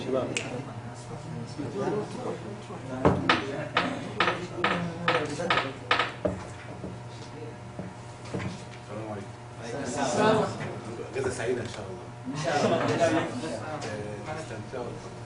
شباب السلام عليكم اجازه سعيده ان شاء الله ان شاء الله آه، تستمتعوا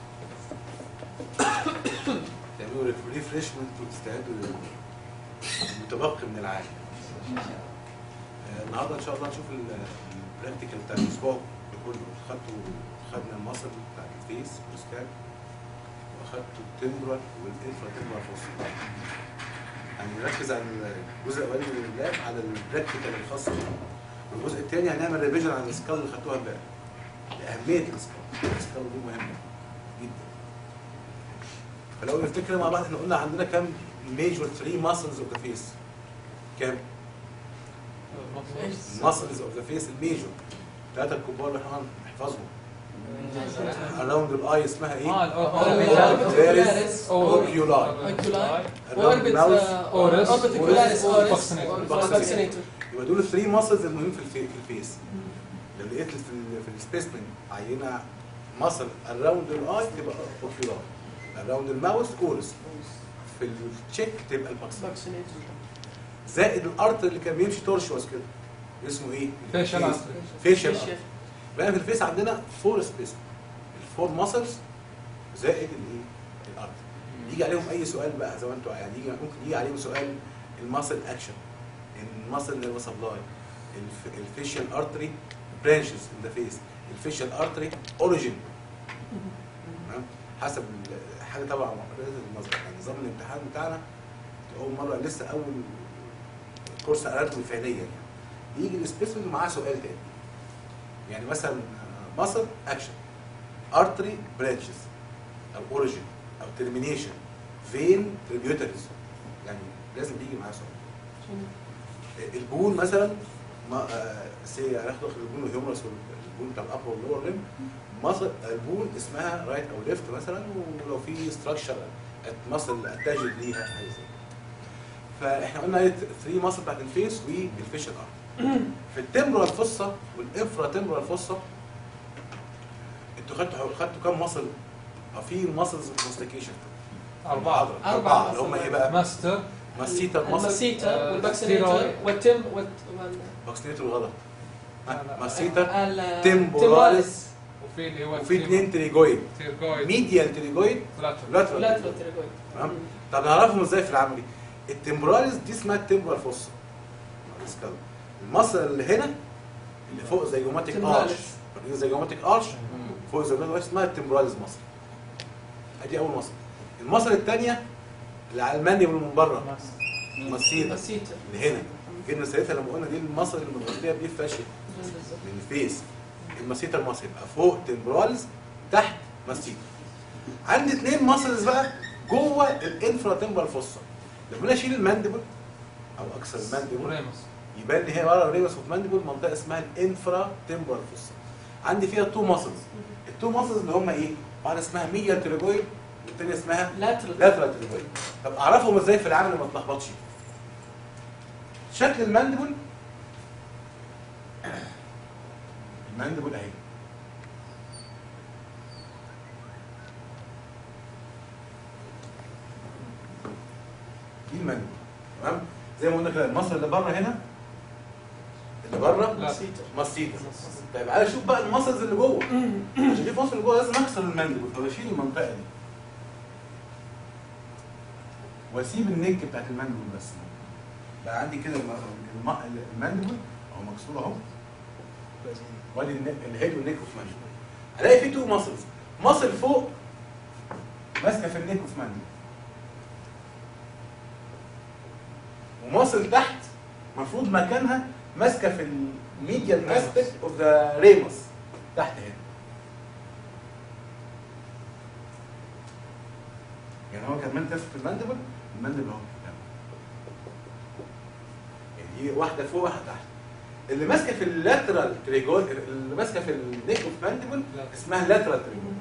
تعملوا ريفريشمنت وتستعدوا للمتبقي من العالم آه، النهارده ان شاء الله نشوف البراكتيكال بتاع الاسبوع كله خدتوا خدنا المصل بتاع الفيس والسكاب واخدتوا التمبرال والانفرا تمبرال فوسفور يعني نركز على الجزء الاولاني من اللاب على البراكتيكال الخاص بيه والجزء الثاني هنعمل ريفيجن على السكال اللي خدتوها امبارح لأهمية السكال السكال دي مهمة جدا فلو نفتكر مع بعض احنا قلنا عندنا كام ميجور 3 ماسلز اوف ذا فيس كام؟ ماسلز اوف ذا فيس الميجور ثلاثة الكبار اللي احنا هنحفظهم اراوند الاي اسمها ايه؟ Ocularis. اوكيولاي اوكيولاي Around اوربت mouth. اوربت اوكيولاريس اورس Vaccinator. فاكسينيتور يبقى دول الثري ماسلز المهمين في الفي- في الفيس لو لقيت في ال- في السبيسمن عينه ماسل اراوند الاي تبقى اوكيولاي اراوند الماوس اورس في التشيك تبقى الباكسين فاكسينيتور زائد الارتر اللي كان بيمشي تورشوس كده اسمه ايه؟ Facial الفيس. artery. فيشل بقى في الفيس عندنا فور سبيس الفور ماسلز زائد الايه؟ الارتر يجي عليهم اي سؤال بقى زي ما انتوا يعني يجي ممكن يجي عليهم سؤال الماسل اكشن الماسل نيرف سبلاي الفيشال ارتري برانشز ان ذا فيس الفيشال ارتري اوريجين تمام حسب ال- حاجه طبعا معقدات النظر يعني نظام الامتحان بتاعنا اول مره لسه اول كورس اناتومي فعليا يعني يجي السبيسمن معاه سؤال تاني يعني مثلا ماسل اكشن ارتري برانشز او اوريجين او ترمينيشن فين تريبيوتريز يعني لازم بيجي معاه سؤال البون مثلا ما آه سي هناخد البون والهيومرس والبون بتاع الابر واللور ريم مصل البون اسمها رايت او ليفت مثلا ولو في ستراكشر مصل اتاجد ليها حاجه زي كده. فاحنا قلنا 3 مصل بتاعت الفيس والفيشل ارت في التمبرال فصه والانفرا تمبرال فصه انتوا خدتوا خدتوا كام مصل؟ أو في ماسلز ماستيكيشن أربعة أربعة اللي هم ايه بقى؟ ماستر ماسيتا ماسل المسيتا آه، والفاكسينيتور ستيرويد. والتم وال باكسنيتور غلط لا، لا. ماسيتا ال- تمبوراليس وفي اللي هو وفي اثنين تريجويد تيركويد ميديال تريجويد لاترال لاترال لاترال تيريجويد تمام طب نعرفهم ازاي في العملي التمبوراليس دي اسمها التمبرال فوسا المصل اللي هنا اللي فوق زي جوماتيك ارش تمبوراليس. فاكرين زي جوماتيك ارش فوق زي جوماتيك ارش اسمها التمبوراليس مصل ادي اول مصل المصل الثانيه اللي على المانيبل من بره المسيطه المسيتا اللي هنا جبنا سيرتها لما قلنا دي المصل اللي متغطيه بيه فاشل من الفيس المسيطه المصل يبقى فوق تمبرالز تحت مسيطه عندي اثنين ماسلز بقى جوه الانفرا تمبرال فوسا لما انا اشيل المانديبل او اكسر المانديبل وريموس يبان لي هي ورا الريمس اوف مانديبل منطقه اسمها الانفرا تمبرال فوسا عندي فيها تو ماسلز التو ماسلز اللي هم ايه؟ واحده اسمها ميديا تريجويد والثانيه اسمها لاترال لاترال تريجويد طب اعرفهم ازاي في العمل ما اتلخبطش شكل المانديبل المانديبل اهي دي المانديبل تمام زي ما قلنا كده المصل اللي بره هنا اللي بره لا. مسيتا مسيطه طيب عايز اشوف بقى المسلز اللي جوه عشان اشوف المسل اللي جوه لازم اكسر المانديبل فبشيل المنطقه دي واسيب النك بتاعت المانديبل بس بقى عندي كده الم- الم- المانديبل اهو مكسور اهو وادي الن- الهيد والنك اوف مانديبل هلاقي في تو ماسلز ماسل فوق ماسكه في النك اوف مانديبل وماسل تحت المفروض مكانها ماسكه في الميديال اسبكت اوف ذا ريموس تحت هنا يعني هو كمان تاسك في الماندبل الماندبل اهو يعني دي واحده فوق واحده تحت اللي ماسكه في اللاترال تريجول اللي ماسكه في النيك اوف ماندبل اسمها لاترال تريجول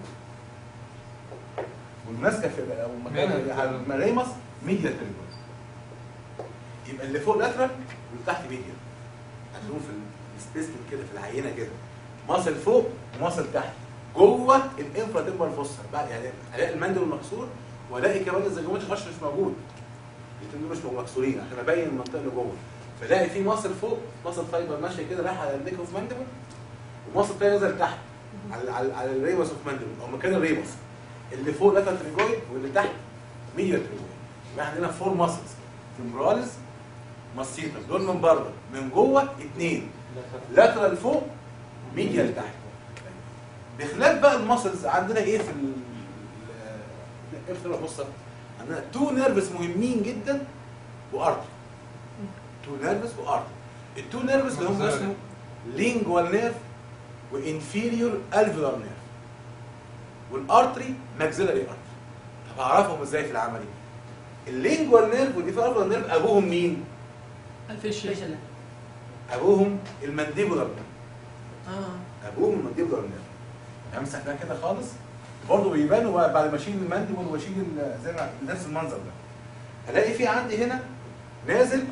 والماسكه في او مكانها على المريمس ميديا تريجول يبقى اللي فوق لاترال واللي تحت ميديا هتلاقوهم في السبيسمنت كده في العينه كده ماسل فوق وماسل تحت جوه الانفرا تمبرال فوسا بقى يعني الاقي المندل مكسور والاقي كمان الزيجوماتيك مش مش موجود الاثنين دول مش مكسورين عشان ابين المنطقه اللي جوه فلاقي في مصل فوق مصل فايبر ماشيه كده رايحه على النيك اوف ماندبل ومصل تاني نزل تحت على على, على الريبس اوف ماندبل او مكان الريبس اللي فوق لاتر تريجويد واللي تحت ميديال تريجويد يبقى عندنا فور ماسلز تمبراليز ماسيتا دول من بره من جوه اثنين لاترال فوق ميديال تحت بخلاف بقى الماسلز عندنا ايه في ال ايه في بص عندنا تو نيرفز مهمين جدا وارتري تو نيرفز وارتري التو نيرفز اللي هم ماكسيلاري. اسمه لينجوال نيرف وانفيريور الفيولار نيرف والارتري ماكسيلاري ارتري طب هعرفهم ازاي في العملي اللينجوال نيرف والانفيريور الفيولار نيرف ابوهم مين الفيشل ابوهم المانديبولار نيرف اه ابوهم المانديبولار نيرف امسح ده كده خالص برضه بيبانوا بقى بعد ما اشيل المانديبول واشيل ال- زي ما نفس المنظر ده الاقي في عندي هنا نازل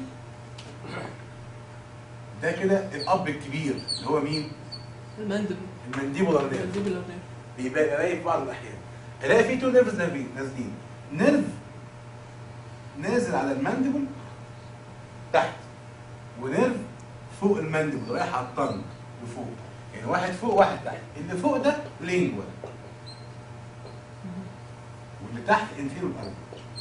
ده كده الاب الكبير اللي هو مين؟ المندب المانديبولار نيرف المندبل بيبقى الاقي في بعض الاحيان الاقي في تو نيرفز نازلين نازلين نيرف نازل على المانديبل تحت ونيرف فوق المانديبل رايح على الطنج لفوق يعني واحد فوق واحد تحت اللي فوق ده لينجوال واللي تحت انفيرو الارض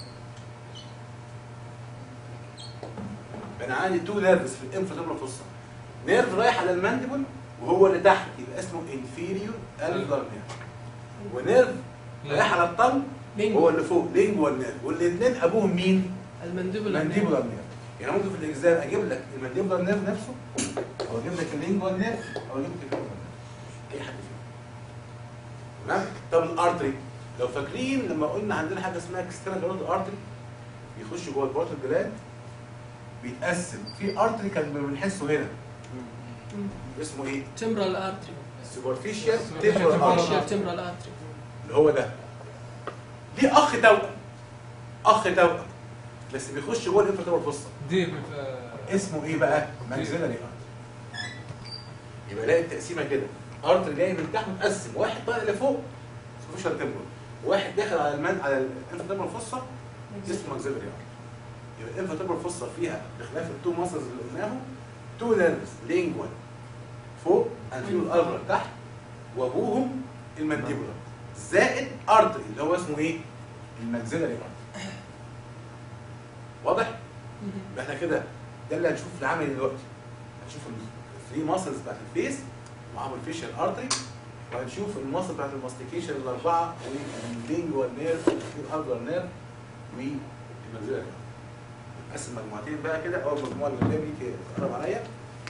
انا عندي تو نيرفز في الانفيرو فوسا نيرف رايح على المانديبل وهو اللي تحت يبقى اسمه انفيريور الفر نيرف ونيرف رايح على الطن هو اللي فوق لينجوال نيرف والاثنين ابوهم مين؟ المندبل مانديبولار نيرف يعني ممكن في الاجزام اجيب لك المانديبولار نيرف نفسه او اجيب لك اللينجوال نيرف او اجيب لك اللينجوال نيرف اي حد فيهم تمام طب الارتري لو فاكرين لما قلنا عندنا حاجه اسمها اكسترنال جراند ارتري بيخش جوه البورتال جلاند بيتقسم في ارتري كان بنحسه هنا اسمه ايه؟ تمبرال ارتري سوبرفيشال Superficial تمبرال temporal فيشل تمبرال ارتري اللي هو ده ليه اخ توأم اخ توأم بس بيخش جوه الانفرتبرال فوسطى دي بت- اسمه ايه بقى؟ ماكسيلاري ارتري يبقى الاقي التقسيمه كده ارتري جاي من تحت متقسم واحد طالع لفوق سوبرفيشال تمبرال واحد داخل على المان على الانفرتبرال فوسطى اسمه ماكسيلاري ارتري يبقى الانفرتبرال فوسطى فيها بخلاف التو ماسلز اللي قلناهم تو نيرفز لينجوال فوق انفيرو الالفر تحت وابوهم المانديبولار زائد ارتري اللي هو اسمه ايه؟ الماكسيلاري ارتري واضح؟ يبقى احنا كده ده اللي هنشوف في العمل دلوقتي هنشوف الثري ماسلز بتاعت الفيس معاهم الفيشال ارتري وهنشوف الماسل بتاعت الماستيكيشن الاربعه واللينجوال نيرف والارجر نيرف والماكسيلاري نقسم مجموعتين بقى كده اول مجموعه اللي قدامي دي تقرب عليا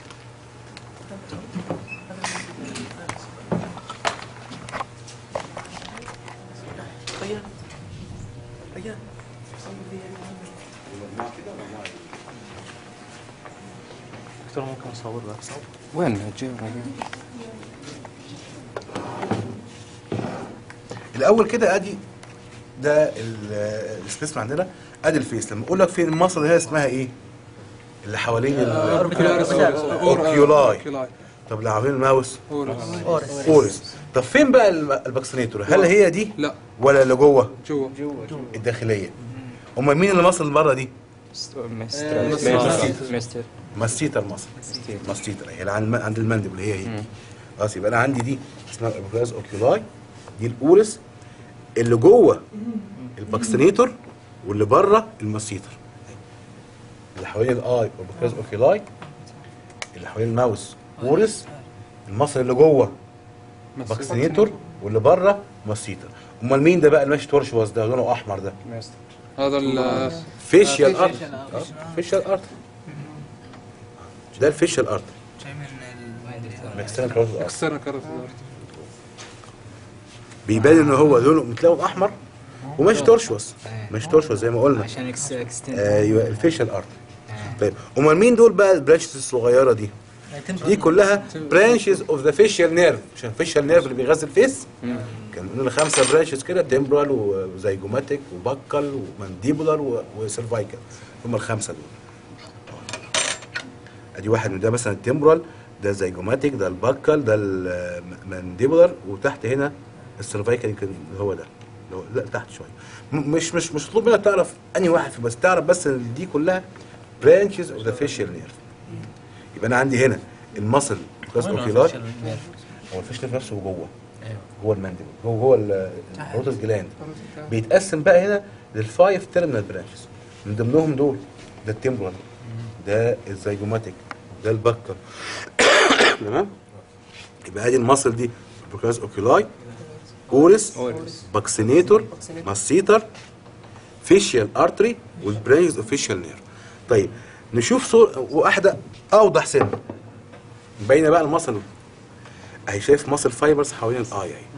ريان ريان ومجموعه كده ومجموعه كده دكتور ممكن اصور بقى وين جاي الاول كده ادي ده ال- السبيسم عندنا ادي الفيس لما اقول لك فين المصل هنا اسمها ايه اللي حوالين ال- أوركيولاريس أوريس. أوركيولاي. أوركيولاي. طب اللي حوالين الماوس أوريس. اورس طب فين بقى الم- الباكسينيتور هل هي دي لا ولا اللي جوه جوا الداخليه امال مين اللي مصل اللي بره دي مستر مستر. مستر ماستيتر مصل مستر ماستيتر هي اللي عند عند المندبل هي هي مم. خلاص يبقى انا عندي دي اسمها الابوكلاز اوكيولاي دي الاورس اللي جوه الباكستينيتور واللي بره الماسيتر اللي حوالين الاي اوبوكلاز اوكيولاي اللي حوالين الماوس اورس المصل اللي جوه باكستينيتور واللي بره ماسيتر امال مين ده بقى اللي ماشي تورشواز ده لونه احمر ده مستر هذا ال فيشيال آه، ارت facial art. فيشيال ارت ده الفيشيال ارت جاي من ماكستينال كروز ارت اكسترنال كارت بيبان ان هو لونه متلون احمر وماشي تورشوس ماشي تورشوس زي ما قلنا عشان اكس اكستند ايوه الفيشال ارت طيب امال مين دول بقى البرانشز الصغيره دي دي كلها برانشز اوف ذا فيشال نيرف عشان الفيشال نيرف اللي بيغذي الفيس كان لنا خمسه برانشز كده تمبرال وزيجوماتيك وبكال ومانديبولار وسيرفايكال هم الخمسه دول ادي واحد من ده مثلا التمبرال ده زيجوماتيك ده البكال ده المانديبولار وتحت هنا السيرفايكال يمكن هو ده اللي هو- لا تحت شويه م- مش مش مش مطلوب منك تعرف انهي واحد فيه بس تعرف بس ان دي كلها برانشز اوف ذا فيشيال نيرف يبقى انا عندي هنا المصل كاس اوكيولار هو الفيش نيرف نفسه جوه جوه المانديبل جوه جوه ال- الروتس جلاند بيتقسم بقى هنا للفايف تيرمينال برانشز من ضمنهم دول ده التمبرال ده الزيجوماتيك ده البكر تمام يبقى ادي المصل دي بروكاس اوكيولاي اورس باكسينيتور ماسيتر فيشيال ارتري والبرانشز اوف فيشيال نير طيب نشوف صور واحده اوضح سنه باينه بقى المصل اهي شايف مصل فايبرز حوالين الاي اهي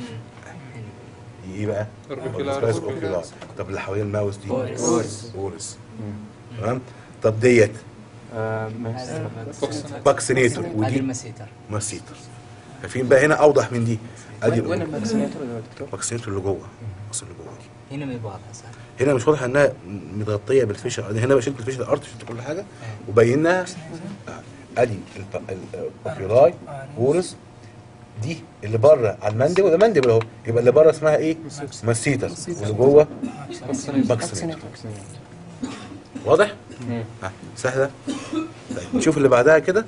ايه بقى؟ أوربيكولار. بروكاس اوكيولاي طب اللي حوالين الماوس دي أورس. اورس تمام طب ديت آه، ماستر باكسينيتور هذه ودي المسيتر ماسيتر شايفين بقى هنا اوضح من دي ادي وين الفاكسينيتور يا دكتور؟ باكسينيتور اللي جوه المصل اللي جوه دي هنا ما يبغى صح هنا مش واضح انها متغطيه بالفيشر هنا بقى شلت الفيشر الارض شلت كل حاجه وبيناها ادي الب- الاوكيولاي اورس دي اللي بره على المندب وده مندب اهو يبقى اللي بره اسمها ايه؟ مسيتر واللي جوه باكسينيتور واضح؟ ها سهله طيب نشوف اللي بعدها كده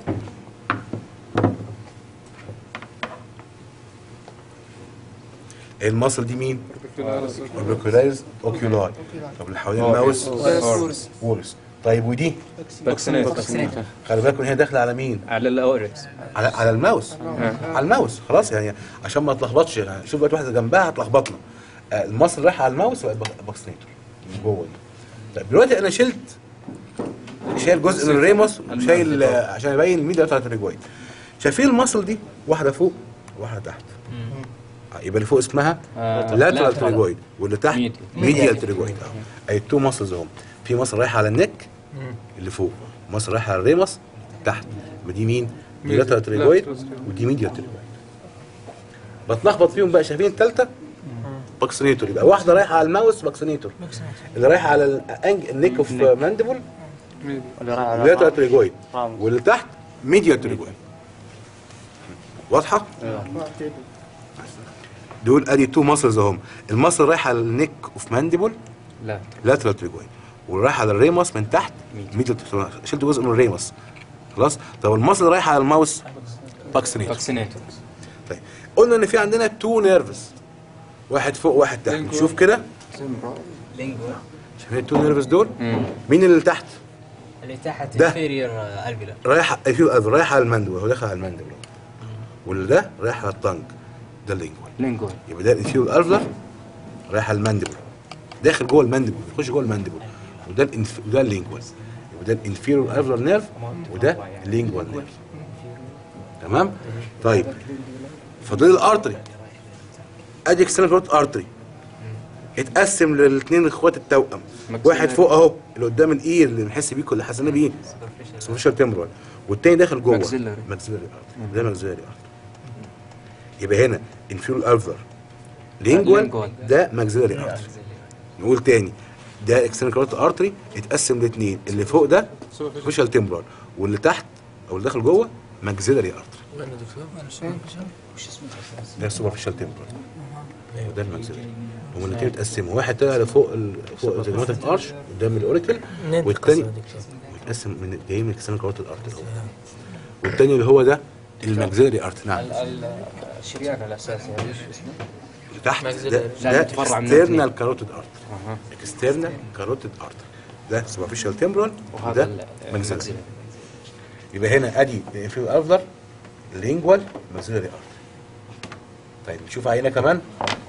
المصل دي مين؟ اوربيكولايز اوكيولاي طب اللي حوالين الماوس أورس. اورس طيب ودي باكسينيتور خلي بالكم هي داخله على مين؟ على الاوركس على على الماوس على الماوس خلاص يعني عشان ما تلخبطش يعني شوف بقى واحده جنبها هتلخبطنا آه، المصل رايحه على الماوس بقت باك- باكسينيتور من جوه دي طيب دلوقتي انا شلت شايل جزء من الريموس وشايل آه، عشان ابين الميديا بتاعت الرجويد شايفين المصل دي واحده فوق وواحده تحت آه، يبقى اللي فوق اسمها آه، لاترال lateral. تريجويد واللي تحت Medial. ميديال تريجويد اه اي تو ماسلز اهم في مصل رايحه على النك اللي فوق مصل رايحه على الريموس تحت يبقى دي مين؟ دي Medial. لاترال تريجويد lateral. ودي ميديال تريجويد بتلخبط فيهم بقى شايفين الثالثه باكسينيتور يبقى واحده رايحه على الماوس باكسينيتور اللي رايحه على الأنج- النيك اوف مانديبل لاترال تريجويد واللي تحت ميديال تريجويد واضحه؟ دول ادي تو ماسلز اهم الماسل رايحه على النيك اوف مانديبل لا لاترال تريجويد ورايحه على الريموس من تحت ميديال تريجويد شلت جزء من الريموس خلاص طب الماسل رايحه على الماوس باكسينيتور باكسينيتور طيب قلنا ان في عندنا تو نيرفز واحد فوق واحد تحت لينجوال. نشوف كده لينجو شايفين التو نيرفز دول مين اللي تحت اللي تحت ده. انفيريور الفيلا رايح في رايح على المندبل هو داخل على المندبل واللي ده رايح على الطنج ده اللينجوال لينجوال يبقى ده الانفيريور الفلر رايح على المندبل داخل جوه المندبل بيخش جوه المندبل وده الانف... وده اللينجوال يبقى ده الانفيريور الفلر نيرف وده اللينجوال نيرف تمام طيب فاضل الارتري ادي اكسترنال كروت ارتري اتقسم للاثنين اخوات التوأم واحد فوق اهو اللي قدام الاير اللي بنحس بيه كل حاسين بيه سوبرفيشال تمبرال والتاني داخل جوه Maxillary. ماكسيلاري ارتري ده ماكسيلاري ارتري يبقى هنا انفيريور الفلر لينجوال Lingual. ده ماكسيلاري ارتري نقول تاني ده اكسترنال كروت ارتري اتقسم لاثنين اللي فوق ده سوبرفيشال تمبرال واللي تحت او اللي داخل جوه ماكسيلاري ارتري وين يا دكتور؟ ده السوبرفيشال تمبرال ايوه ده الماكسيلاري هما الاثنين اتقسموا واحد طلع لفوق ال... فوق الزيجماتيك ارش قدام الاوريكل والتاني متقسم من جاي من اكسترنال كروت الارتري هو والتاني اللي هو ده الماكسيلاري ارتري نعم الشريان الاساسي هذا ايش اسمه؟ اللي تحت ده Maxillary. ده لا، متفرع من اكسترنال الاثنين. كاروتيد ارتري اها اكسترنال كاروتيد ارتري ده سوبرفيشال تمبرال وهذا وده ال- ماكسيلاري الماكسيلاري. يبقى هنا ادي الانفيريور افلر لينجوال ماكسيلاري ارتري طيب نشوف عينه كمان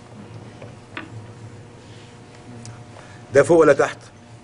ده فوق ولا تحت؟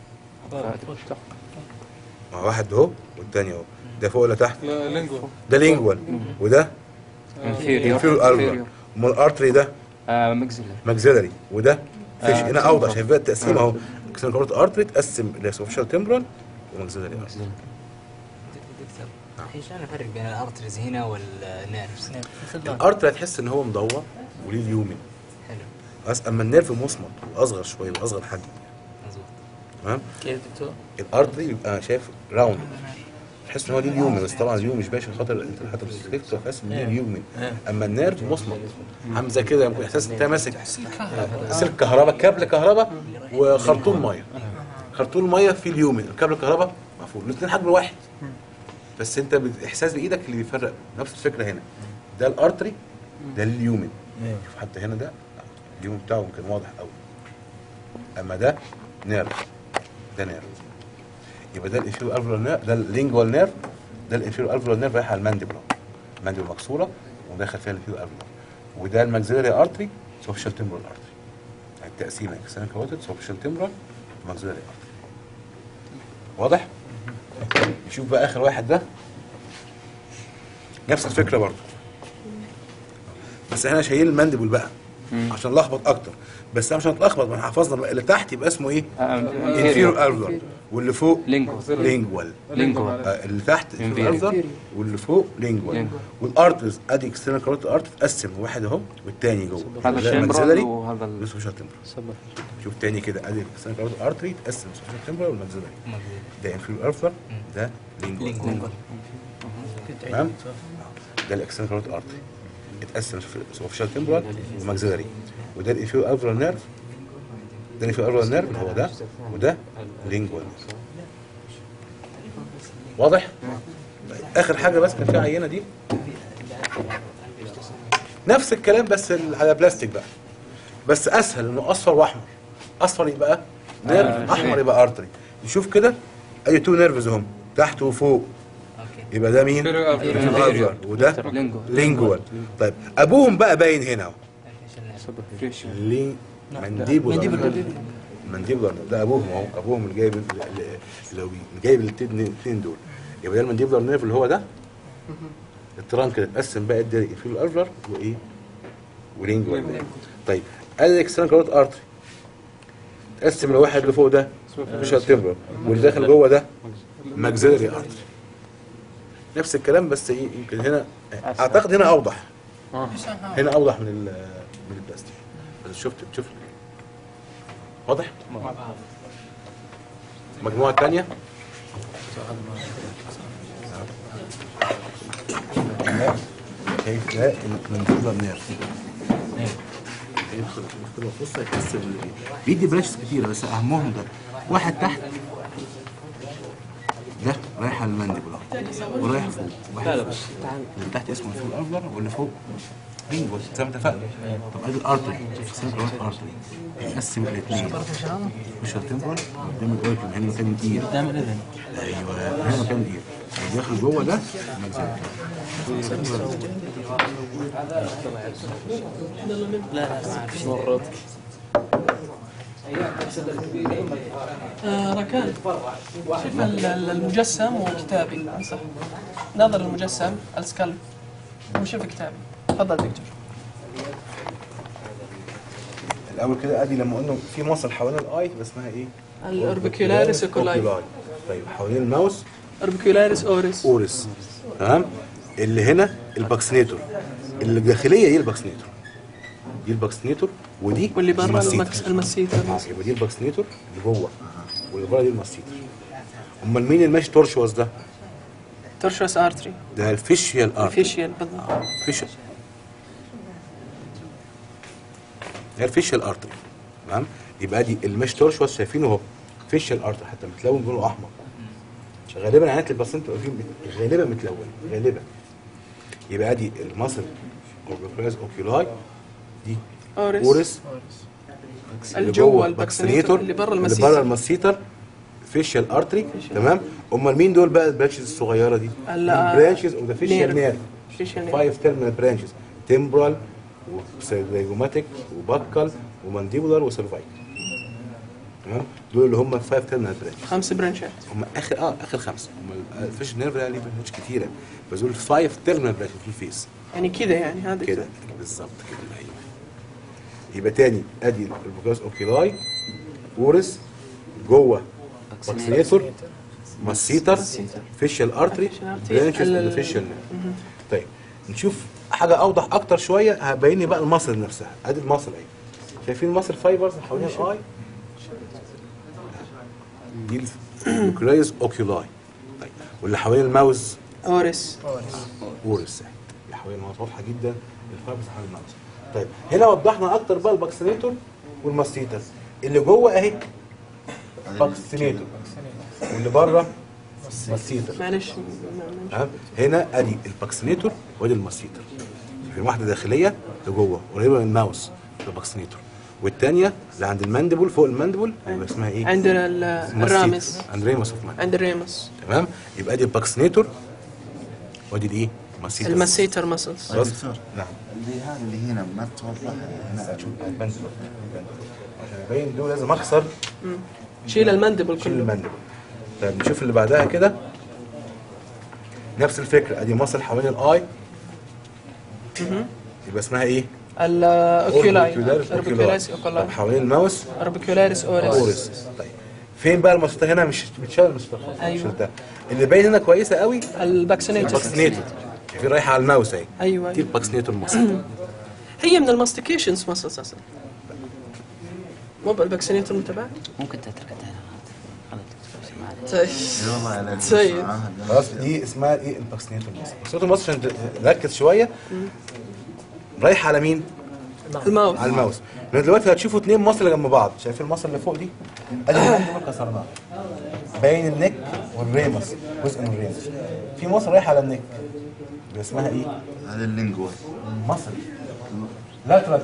مع واحد اهو والتاني اهو ده فوق ولا تحت؟ لا لينجو ده لينجوال وده انفيريور انفيريور الفلر امال الارتري ده ماكسيلاري ماكسيلاري وده فيش آه، هنا اوضح temporal. شايف بقى التقسيم اهو اكسنال كارت ارتري تقسم لسوفيشال تمبرال وماكسيلاري ارتري دكتور الحين شلون نفرق بين الارتريز هنا والنيرفز؟ الارتري هتحس ان هو مدور وليه اليومن حلو بس اما النيرف مصمت واصغر شويه واصغر حجم مظبوط تمام كيف دكتور؟ الارتري بيبقى شايف راوند تحس ان هو دي اليومن بس طبعا اليومن مش باين عشان خاطر انت حتى بتسلكت تحس ان دي اليومن اما النيرف مصمت عامل زي كده ممكن احساس انت ماسك سلك كهرباء كابل كهرباء وخرطوم ميه خرطوم ميه فيه اليومن الكابل الكهرباء مقفول الاثنين حجم واحد بس انت بالاحساس بايدك اللي بيفرق نفس الفكره هنا ده الارتري ده اليومن شوف حتى هنا ده اليومن بتاعه يمكن واضح قوي اما ده نيرف ده نيرف يبقى ده الانفيرو الفولار نيرف ده اللينجوال نيرف ده الانفيرو الفولار نيرف رايح على المانديبلا المانديبلا مكسوره وداخل فيها الانفيرو الفولار وده الماكسيلاري ارتري سوفيشال تمبرال ارتري التقسيمه اكسنال كاروتيد سوفيشال تمبرال ماكسيلاري ارتري واضح؟ نشوف بقى اخر واحد ده نفس الفكره برضه بس احنا شايلين المانديبل بقى عشان نلخبط اكتر بس انا مش هنتلخبط ما احنا حفظنا بقى اللي تحت يبقى اسمه ايه؟ انفيرو الفولار واللي فوق لينجو لينجوال لينجو آه، اللي تحت Inferior. الفلزر واللي فوق لينجوال Lingual. والارترز ادي اكسترنال كاروتيد ارت اتقسم واحد اهو والتاني جوه هذا ده الشمبرال maxillary وهذا ال- وسوشيال تمبرال شوف تاني كده ادي الاكسترنال كاروتيد ارتري اتقسم سوشيال تمبرال والماكسيلاري ده انفيريور ارثر ده لينجوال لينجوال تمام ده الاكسترنال كاروتيد ارتري اتقسم سوشيال تمبرال وماكسيلاري وده الانفيريور ارثر نيرف ده الانفيريور ارثر نيرف اللي هو ده وده لينجوال واضح؟ طيب اخر حاجه بس كان فيها عينه دي نفس الكلام بس ال- على بلاستيك بقى بس اسهل انه اصفر واحمر اصفر يبقى نيرف احمر يبقى ارتري نشوف كده ادي تو نيرفز هم تحت وفوق اوكي يبقى ده مين؟ Inferior alveolar. الفالفر وده لينجو لينجوال طيب ابوهم بقى باين هنا اهو فريش ليه منديبولار منديبولار ده ابوهم اهو ابوهم اللي جايب اللي اللي جايب الاثنين دول يبقى ده المنديبولار نيرف اللي هو ده الترانك اللي اتقسم بقى ادي في الالفر وايه ورينجوال طيب ادي الاكسترنال كاروت ارتري اتقسم الواحد اللي فوق ده مش التمبر واللي داخل جوه ده ماكسيلري ارتري نفس الكلام بس ايه يمكن هنا اعتقد هنا اوضح هنا اوضح من ال- من البلاستيك بس شفت شوف واضح المجموعه الثانيه شايف ده المنفوذه نيرف يدخل يدخل الفصة يحس بال بيدي برانشز كتيرة بس أهمهم ده واحد تحت ده رايح على المانديبولا ورايح فوق واحد لا لا بس اللي تحت اسمه الفوق الأفضل واللي فوق رينجوال زي ما اتفقنا طب ادي الارتري سنترال ارتري يقسم الاثنين مش التمبرال قدام الاوركل هنا مكان الاير قدام الاذن ايوه هنا مكان الاير داخل جوه ده مجزرة. آه ركان شوف ال- ال- المجسم وكتابي صح نظر المجسم السكالب وشوف كتابي تفضل دكتور الاول كده ادي لما قلنا في مصل حوالين الاي يبقى اسمها ايه؟ الأوربيكولاريس اوكولاي أوكيولاي. طيب حوالين الماوس أوربيكولاريس اوريس اورس تمام اللي هنا الباكسينيتور اللي الداخليه دي الباكسينيتور دي الباكسينيتور ودي واللي برا المسيتر. المكس المسيتر آه، يبقى دي الباكسينيتور اللي جوه واللي بره دي المسيتر امال مين اللي ماشي تورشواز ده؟ ترشوس ارتري ده الفيشيال ارت فيشيال بالضبط فيشل هي الفيشل ارتري تمام يبقى دي المش تورشوس شايفينه اهو فيشل ارتري حتى متلون بلونه احمر غالبا عينات الباسنت غالبا متلون غالبا يبقى دي المصل اوربيكولاز اوكيولاي دي اوريس اورس اللي الجوه جوه الباكسينيتور اللي برا اللي بره المسيتر المسيتر فيشال ارتري تمام امال مين دول بقى البرانشز الصغيره دي ال- البرانشز اوف ذا فيشال nerve. نيرف فيشيال فايف تيرمينال برانشز تمبرال وسيرفيجوماتيك وباكال ومانديبولار وسيرفايك تمام دول اللي هم الفايف تيرمينال برانشز خمس برانشات هم اخر اه اخر خمسه هم الفيش نيرف ده ليه برانش كتيره بس دول الفايف تيرمينال برانشز في الفيس يعني كذا يعني هذا كده بالظبط كده ايوه يبقى تاني ادي البوكاس اوكيلاي اورس جوه باكسينيتور مسيتر فيشال ارتري Facial artery. برانشز ال- اوف فيشال طيب نشوف حاجه اوضح اكتر شويه هبين لي بقى المصل نفسها ادي المصل اهي شايفين المصل فايبرز حوالين الاي دي البوكلايز اوكيولاي طيب واللي حوالين الماوس اورس اورس اللي حوالين الماوس واضحه جدا الفايبرز حوالين الماوس طيب هنا وضحنا اكتر بقى الباكسينيتور والماستيتر اللي جوه اهي باكسينيتور واللي بره ماستيتر معلش تمام هنا ادي الباكسينيتور وادي الماستيتر في واحده داخليه لجوه قريبه من الماوس الباكسينيتور والثانيه اللي عند الماندبل فوق الماندبل يبقى اسمها ايه؟ عندنا ال- ماستيتر. الرامس عند ريموس اوف ماندبل عند الريمس تمام يبقى دي الباكسينيتور وادي الايه؟ الماستيتر المسيتر مسلز بس دكتور نعم اللي هذا اللي هنا ما توضح هنا شوف الماندبل عشان يبين دول لازم اخسر شيل المندبل شيل كله الماندبل طيب نشوف اللي بعدها كده نفس الفكره ادي مصل حوالين الاي يبقى اسمها ايه؟ الاوكيولاي Orbicularis اوربيكولاris oculi. اوكولاي طب حوالين الماوس اوربيكولاريس اورس اورس طيب فين بقى المسطره هنا مش متشال المسطره خالص أيوة. شلتها اللي باين هنا كويسه قوي الباكسينيتر الباكسينيتور في رايحه على الماوس اهي ايوه دي أيوة. الباكسينيتور مصل هي من الماستيكيشنز مسلز اصلا مو بالباكسينيتر متبع ممكن تتركتها غلط معلش طيب اي والله عليك سيد. آه، خلاص دي اسمها ايه الباكسينيتور مصل الباكسينيتور مصل عشان نركز شويه رايحه على مين؟ الماوس على الماوس لان دلوقتي هتشوفوا اتنين مصل جنب بعض شايف المصل اللي فوق دي ادي المندبل كسرناه باين النك والريمس جزء من الريمس في مصل رايحه على النك يبقى اسمها ايه؟ هذا اللينجوال مصل لاترال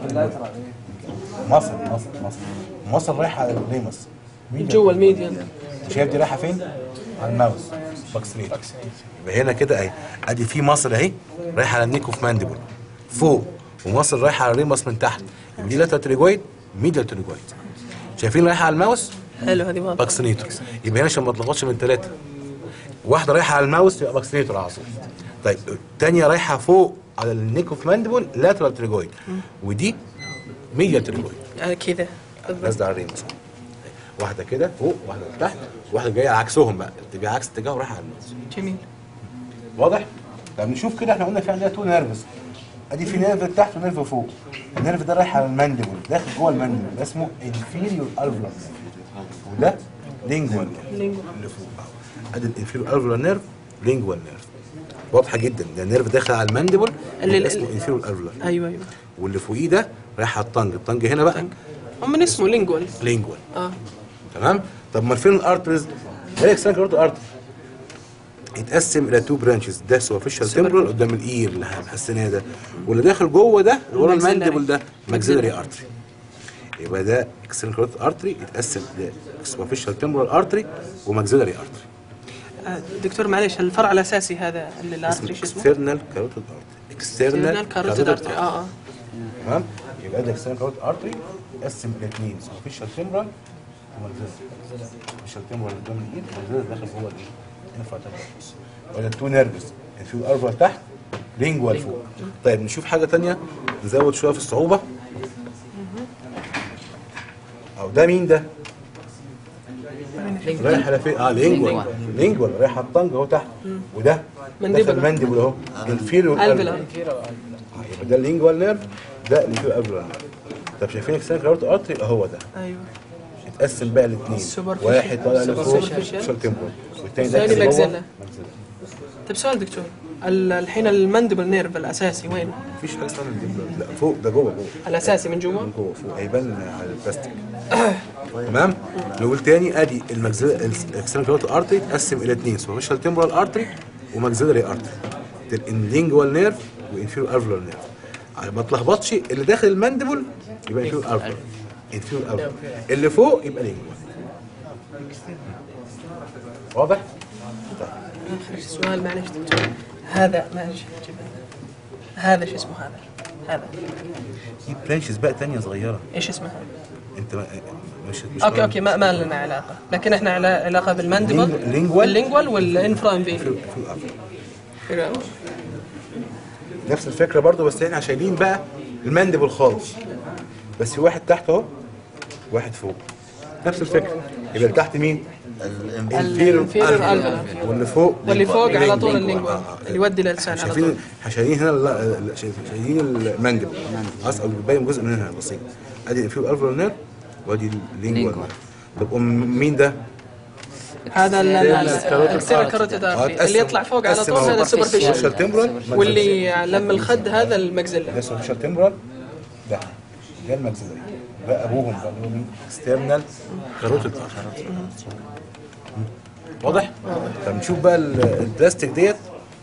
مصل مصل مصل مصل رايحه على الريمس مين جوا الميديان شايف دي رايحه فين؟ على الماوس باكسريت يبقى هنا كده اهي ادي في مصل اهي رايحه على النيك اوف مانديبل فوق ومصل رايحه على الريمس من تحت يبقى دي لاترال تريجويد ميديال تريجويد شايفين رايحه على الماوس حلو هذه واضحه باكسينيتور يبقى هنا عشان ما تلخبطش من ثلاثه واحده رايحه على الماوس يبقى باكسينيتور على طول طيب الثانيه رايحه فوق على النيك اوف مانديبل لاترال تريجويد ودي ميديال تريجويد يعني كذا بالضبط. نازله على الريمس واحده كده فوق واحده تحت واحده جايه عكسهم بقى تبقى عكس اتجاه ورايحه على الماوس جميل واضح؟ طب نشوف كده احنا قلنا في عندنا تو نيرفز ادي في نيرف تحت ونيرف فوق النيرف ده رايح على المانديبل داخل جوه المانديبل ده اسمه انفيريور الفلر وده لينجوال اللي فوق اهو ادي الانفيريور الفلر نيرف لينجوال نيرف واضحه جدا ده النيرف داخل على المانديبل اللي- اللي اسمه انفيريور الفلر ايوه ايوه واللي فوقيه ده رايح على الطنج الطنج هنا بقى هم من اسمه لينجوال لينجوال اه تمام طب ما فين الارترز ده اكسترنال كاروتيد ارتري يتقسم الى تو برانشز ده سوفيشال تمبرال قدام الاير اللي محسناه ده واللي داخل جوه ده اللي ورا Maxillary. المانديبل ده ماكسيلري ارتري يبقى ده اكسترنال كاروتيد ارتري يتقسم لسوفيشال تمبرال ارتري وماكسيلري ارتري آه، دكتور معلش الفرع الاساسي هذا اللي اسمه الارتري شو اسمه؟ اكسترنال كاروتيد ارتري اكسترنال كاروتيد ارتري اه اه تمام يبقى ده اكسترنال كاروتيد ارتري يتقسم لاثنين سوفيشال تمبرال وماكسيلري سوفيشال تمبرال قدام الايد وماكسيلري داخل جوه الايد انفراتيبلس ولا تو نيرفز في الاربع تحت لينجوال فوق طيب نشوف حاجه تانية نزود شويه في الصعوبه او ده مين ده رايح على فين اه لينجوال لينجوال رايح على الطنج اهو تحت وده منديبل. داخل المنديبل اهو انفيريور الفيلر يبقى ده اللينجوال نيرف ده الانفيريور الفيلر نيرف طب شايفين اكسترنال كاروت ارتري يبقى هو ده ايوه يتقسم بقى الاثنين Superficial. واحد طالع لفوق Superficial. سوشيال تمبرال والثاني الثاني داخل جوه maxilla. طيب سؤال دكتور ال- الحين المندبل نيرف الاساسي وين؟ مفيش حاجه اسمها منديبل لا فوق ده جوه جوه الاساسي من جوا؟ من جوه فوق هيبان على البلاستيك تمام نقول تاني ادي الاكسترنال كاروت ارتري اتقسم الى اثنين سوفيشال تمبرال ارتري وماكسيلري ارتري اللينجوال نيرف وانفيريور الفلر نيرف ما تلخبطش اللي داخل المانديبل يبقى انفيريور الفلر انفيريور الفلر اللي فوق يبقى لينجوال واضح؟ آخر سؤال معلش دكتور هذا معلش هذا شو اسمه هذا؟ هذا في برانشز بقى تانية صغيرة ايش اسمه هذا؟ انت ما- مش مش اوكي اوكي ما, ما لنا علاقه لكن احنا على علاقه بالمندبل لينج- لينجوال. اللينجوال والانفرا في انفيريور في الأفر. نفس الفكرة برضو بس احنا شايلين بقى المندبل خالص بس في واحد تحت اهو واحد فوق نفس الفكرة يبقى اللي تحت مين؟ الانفيريور الفيلر واللي فوق واللي فوق على طول لينجوال. اللينجوال آه، آه. اللي يودي للسان على شايفين طول احنا شايلين هنا لا- لا، شايف- شايلين المندبل اصلا باين جزء منها بسيط ادي الانفيريور الفر نير وادي اللينجوال لينجوال. طب أم مين ده؟ هذا ال- external ال- carotid external carotid آه، artery اللي يطلع فوق على تقسم طول أهو. هذا superficial superficial temporal واللي لما الخد هذا المجزلة ده سوبرفيشال تمبرال ده ده الماكسيلري ده ابوهم بقى اللي هو مين؟ اكسترنال كاروتيد واضح؟ طب نشوف بقى ال- البلاستيك ديت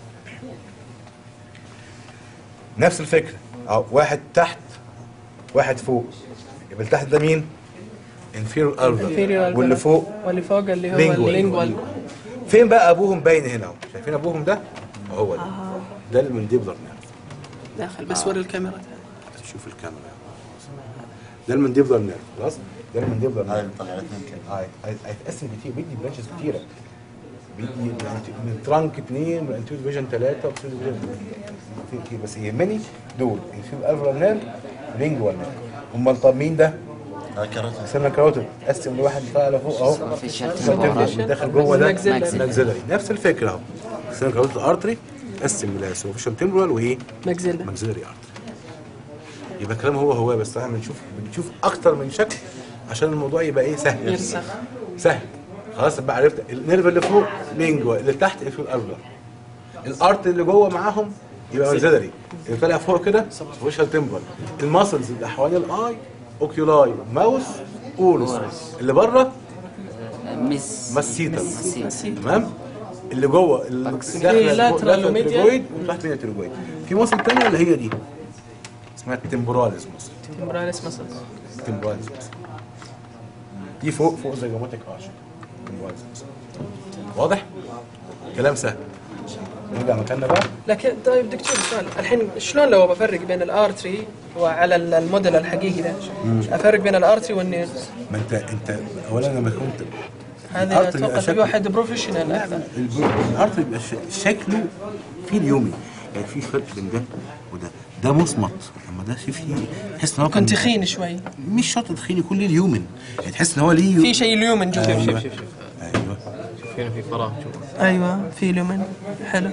نفس الفكره اهو واحد تحت واحد فوق يبقى اللي تحت ده مين؟ انفيرور Inferior الفر alveolar. واللي فوق واللي فوق اللي هو Lingual. اللينجوال فين بقى ابوهم باين هنا اهو شايفين ابوهم ده؟ هو ده ده المنديبلر نيرف داخل بس وري الكاميرا شوف الكاميرا ده المنديبلر نيرف خلاص ده المنديبلر هاي نيرف طلع اثنين كده هاي- هاي- هيتقسم كتير بيدي برانشز كتيره بيدي يعني من ترانك اثنين من انتيود فيجن ثلاثه وبسيود فيجن كتير كتير بس يهمني دول الفيو الفر نيرف لينجوال نيرف امال طب مين ده؟ هاي كاروتيد سيرنا كاروتيد قسم لواحد طالع لفوق اهو Superficial داخل جوه ده Maxillary. ماكسيلري نفس الفكره اهو سيرنا كاروتيد ارتري قسم الى سوفيشال تمبرال وايه؟ مجزلة ماكسيلري ارتري يبقى الكلام هو هو بس احنا بنشوف بنشوف اكتر من شكل عشان الموضوع يبقى ايه سهل يرسخ سهل خلاص بقى عرفت النيرف اللي فوق لينجوا اللي تحت في الارجل الارت اللي جوه معاهم يبقى ماكسيلري اللي طالع فوق كده سوفيشال تمبرال الماسلز اللي حوالين الاي اوكيولاي ماوس اولس اللي بره مس مسيتا مسيتا. تمام اللي جوه اللي في lateral وميديال. تيرويد وتحت ميديال تيرويد في مصل تانية اللي هي دي اسمها التمبوراليز مصل تمبراليس مسلز تمبوراليز مصل دي فوق فوق زيجوماتيك ارش تمبوراليز مصل واضح؟ كلام سهل نرجع مكاننا بقى لكن طيب دكتور سؤال الحين شلون لو بفرق بين الارتري وعلى ال- الموديل الحقيقي ده افرق بين الارتري والنيرز ما انت انت اولا لما كنت هذا الأرتري اتوقع بيبقى في شكل- واحد بروفيشنال اكثر الارت بيبقى ش- شكله في اليومي يعني في فرق بين ده وده ده مصمت اما ده في في تحس ان هو كان كنت تخين شوي مش شرط تخين يكون ليه اليومن يعني تحس ان هو ليه في شيء اليومن جوا ايوه شوف شوف ايوه شوف هنا في فراغ شوف ايوه في اليومن حلو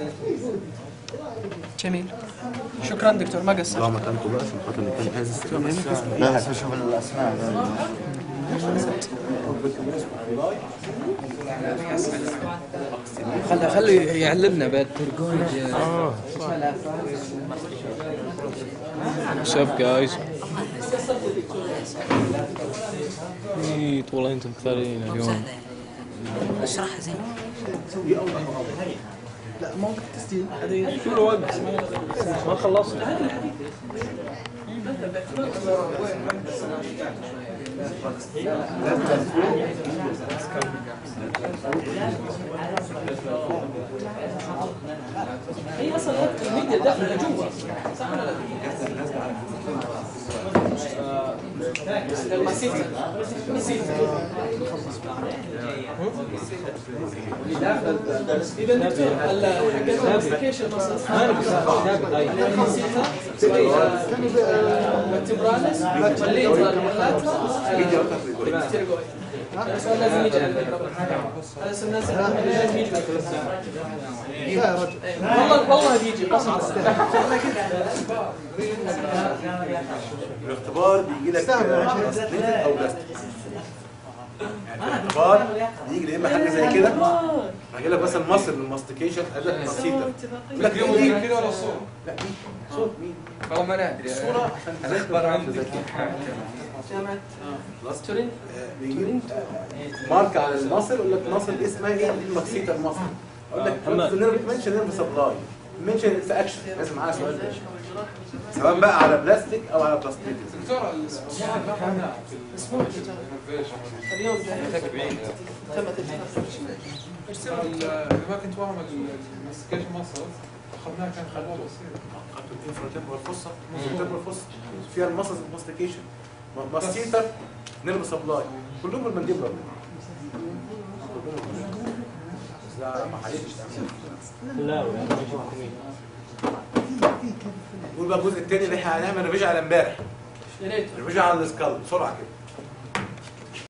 جميل شكرا دكتور ما قصرت طبعا مكانته بقى عشان خاطر نكون عايز لا بس بشوف الاسماء خلي خلي يعلمنا بعد ترجوج What's up guys ميت والله انتم مثاليين اليوم اشرحها زين ما خلصت اذا دكتور الابلكيشن التمبراليس السؤال لازم يجي عندك هذا اسم نازل لازم يجي والله والله بيجي قسما الاختبار بيجي لك بلاستيك او بلاستيك يعني الاختبار بيجي يا اما حاجه زي كده هيجي لك مثلا مصر الماستيكيشن اداء بسيطه يقول لك اليوم دي كذا ولا الصورة؟ لا دي صوت مين؟ والله ما ندري صوره عشان الاخبار عندك جامعة خلاص تورين آه، بيجي لك مارك على المصل يقول لك المصل دي اسمها ايه؟ دي المكسيتا المصل اقول لك منشن نيرف سبلاي منشن في اكشن لازم معاها سؤال ده. سواء بقى على بلاستيك او على بلاستيك دكتور السؤال ما قلنا في الانوفيشن اليوم جاي تمت اذا ما كنت واهم المسكيشن مصر اخذناه كان خلوه بسيط الانفراتيمبرال فوسا الانفراتيمبرال فوسا فيها المسلز ماستيكيشن ماستيتر نيرف سبلاي كلهم المنديبلر لا ما حدش قول بقى الجزء الثاني اللي احنا هنعمل ريفيجن على امبارح يا ريت ريفيجن على السكال بسرعه كده